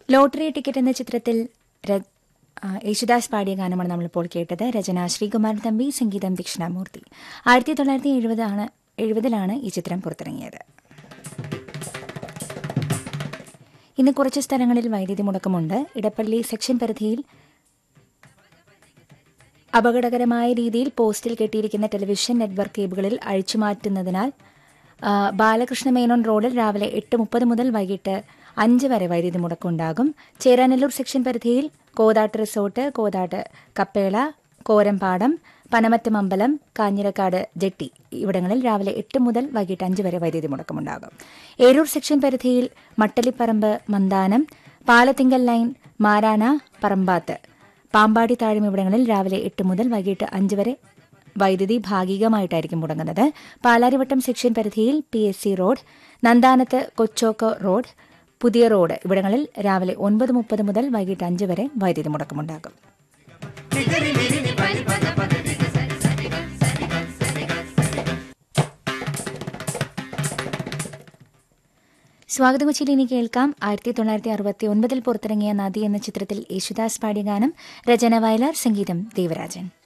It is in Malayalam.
ലോട്ടറി ടിക്കറ്റ് എന്ന ചിത്രത്തിൽ ര- ആ, യേശുദാസ് പാടിയ ഗാനമാണ് നമ്മളിപ്പോൾ കേട്ടത് രചന ശ്രീകുമാരൻ തമ്പി സംഗീതം ദക്ഷിണാമൂർത്തി ആയിരത്തി തൊള്ളായിരത്തി എഴുപതാണ് എഴുപതിലാണ് ഈ ചിത്രം പുറത്തിറങ്ങിയത് ഇന്ന് കുറച്ച് സ്ഥലങ്ങളിൽ വൈദ്യുതി മുടക്കമുണ്ട് ഇടപ്പള്ളി സെക്ഷൻ പരിധിയിൽ അപകടകരമായ രീതിയിൽ പോസ്റ്റിൽ കെട്ടിയിരിക്കുന്ന ടെലിവിഷൻ നെറ്റ്വർക്ക് കേബിളുകളിൽ അഴിച്ചുമാറ്റുന്നതിനാൽ ആ, ബാലകൃഷ്ണ മേനോൻ റോഡിൽ രാവിലെ എട്ട് മുപ്പത് മുതൽ വൈകിട്ട് അഞ്ച് വരെ വൈദ്യുതി മുടക്കമുണ്ടാകും ചേരാനെല്ലൂർ സെക്ഷൻ പരിധിയിൽ കോതാട്ട് റിസോർട്ട് കോതാട്ട് കപ്പേള കോരമ്പാടം പനമറ്റം അമ്പലം കാഞ്ഞിരക്കാട് ജെട്ടി ഇവിടങ്ങളിൽ രാവിലെ എട്ട് മുതൽ വൈകിട്ട് അഞ്ച് വരെ വൈദ്യുതി മുടക്കമുണ്ടാകും ഏരൂർ സെക്ഷൻ പരിധിയിൽ മട്ടലിപ്പറമ്പ് മന്ദാനം പാലത്തിങ്കൽ ലൈൻ മാരാണ പറമ്പാത്ത് പാമ്പാടി താഴ്മ ഇവിടങ്ങളിൽ രാവിലെ എട്ട് മുതൽ വൈകിട്ട് അഞ്ച് വരെ വൈദ്യുതി ഭാഗികമായിട്ടായിരിക്കും മുടങ്ങുന്നത് പാലാരിവട്ടം സെക്ഷൻ പരിധിയിൽ പി എസ് സി റോഡ് നന്ദാനത്ത് കൊച്ചോക്ക് റോഡ് പുതിയ റോഡ് ഇവിടങ്ങളിൽ രാവിലെ ഒൻപത് മുപ്പത് മുതൽ വൈകിട്ട് അഞ്ച് വരെ വൈദ്യുതി മുടക്കമുണ്ടാകും സ്വാഗത കൊച്ചിയിൽ ഇനി കേൾക്കാം ആയിരത്തി തൊള്ളായിരത്തി അറുപത്തി ഒൻപതിൽ പുറത്തിറങ്ങിയ നദി എന്ന ചിത്രത്തിൽ യേശുദാസ് പാടിയ ഗാനം രചന വയലാർ സംഗീതം ദേവരാജൻ